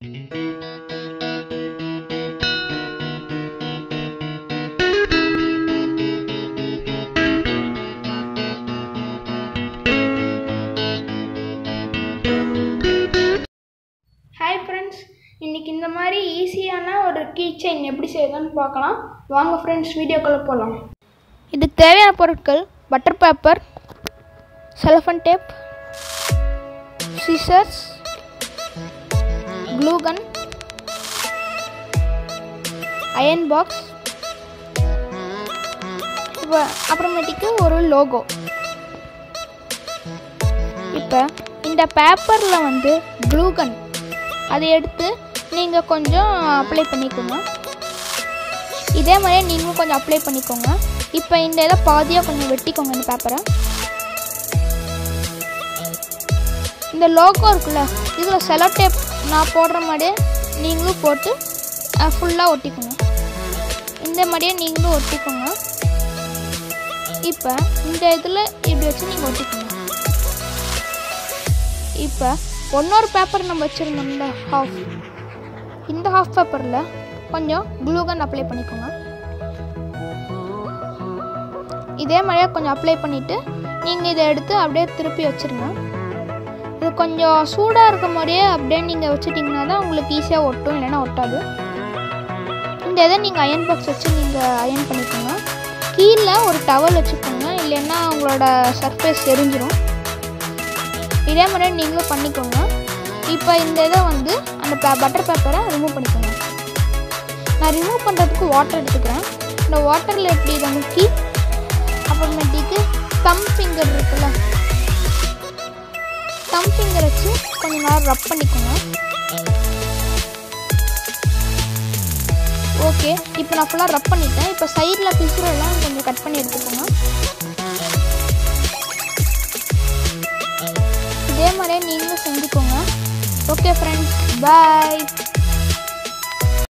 hi friends இன்றைக்கி இந்த மாதிரி ஈஸியான ஒரு கீ செயின் எப்படி செய்யுதுன்னு பார்க்கலாம் வாங்க ஃப்ரெண்ட்ஸ் வீடியோக்குள்ளே போகலாம் இதுக்கு தேவையான பொருட்கள் butter paper cellophane tape scissors glue gun iron box இப்போ அப்புறமேட்டுக்கு ஒரு லோகோ இப்போ இந்த பேப்பரில் வந்து க்ளூகன் அதை எடுத்து நீங்கள் கொஞ்சம் அப்ளை பண்ணிக்கோங்க இதே மாதிரியே நீங்களும் கொஞ்சம் அப்ளை பண்ணிக்கோங்க இப்போ இந்த இதை பாதியாக கொஞ்சம் வெட்டிக்கோங்க இந்த பேப்பரை இந்த லோகோ இருக்குல்ல இதில் செலோ டேப் நான் போடுற மாதிரியே நீங்களும் போட்டு ஃபுல்லாக ஒட்டிக்கோங்க இந்த மாதிரியே நீங்களும் ஒட்டிக்கோங்க இப்போ இந்த இதில் இப்படி வச்சு நீங்கள் ஒட்டிக்கோங்க இப்போ ஒன்னொரு பேப்பர் நம்ம வச்சுருந்தோம்ல ஹாஃப் இந்த ஹாஃப் பேப்பரில் கொஞ்சம் க்ளூகன் அப்ளை பண்ணிக்கோங்க இதே மாதிரியே கொஞ்சம் அப்ளை பண்ணிவிட்டு நீங்கள் இதை எடுத்து அப்படியே திருப்பி வச்சுருங்க இது கொஞ்சம் சூடாக இருக்க மாதிரியே அப்படியே நீங்கள் வச்சுட்டிங்கன்னா தான் உங்களுக்கு ஈஸியாக ஒட்டும் இல்லைன்னா ஒட்டாது இந்த இதை நீங்கள் அயன் பாக்ஸ் வச்சு நீங்கள் அயன் பண்ணிக்கோங்க கீழே ஒரு டவல் வச்சுக்கோங்க இல்லைன்னா உங்களோட சர்ஃபேஸ் எரிஞ்சிரும் இதே மாதிரி நீங்களும் பண்ணிக்கோங்க இப்போ இந்த இதை வந்து அந்த பே பட்டர் பேப்பரை ரிமூவ் பண்ணிக்கோங்க நான் ரிமூவ் பண்ணுறதுக்கு வாட்டர் எடுத்துக்கிறேன் இந்த வாட்டரில் எப்படி இதை முக்கி அப்புறமேட்டிக்கு தம் ஃபிங்கர் இருக்குல்ல தம் ஃபிங்கர் வச்சு கொஞ்ச நேரம் ரப் பண்ணிக்கோங்க ஓகே இப்போ நான் ஃபுல்லாக ரப் பண்ணிட்டேன் இப்போ சைடில் பிசுரெல்லாம் கொஞ்சம் கட் பண்ணி எடுத்துக்கோங்க இதே மாதிரியே நீங்களும் செஞ்சுக்கோங்க ஓகே ஃப்ரெண்ட்ஸ் பாய்